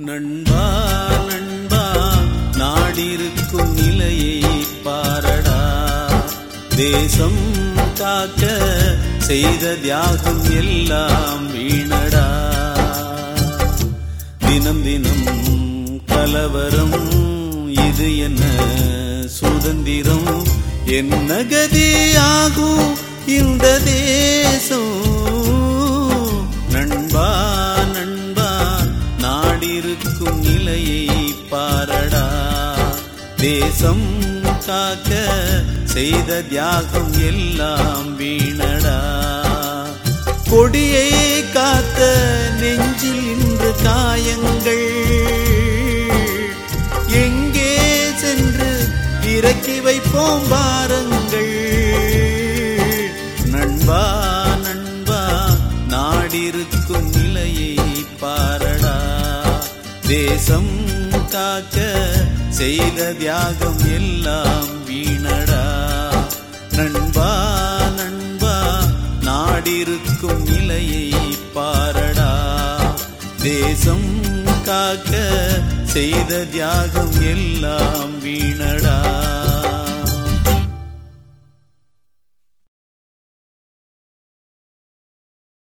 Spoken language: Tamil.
நண்பா நண்பா நாடிருக்கும் நிலையை பாரடா தேசம் காக்க செய்த தியாகம் எல்லாம் வீணடா தினம் தினம் கலவரம் இது என்ன சுதந்திரம் என்ன கதியாகும் இந்த தேசம் நண்பா நண்பா நாடிருக்கும் நிலையை பாரடா தேசம் காக்க செய்த தியாகம் எல்லாம் வீணடா கொடியை காத்த நெஞ்சில் இன்று காயங்கள் எங்கே சென்று இறக்கி வைப்போம் பாருங்கள் நண்பா நண்பா நாடிருக்கும் நிலையை பாரடா தேசம் காக்க செய்த தியாகம் எல்லாம் வீணடா நண்பா நண்பா நாடிருக்கும் நிலையை பாரடா தேசம் காக்க செய்த தியாகம் எல்லாம் வீணடா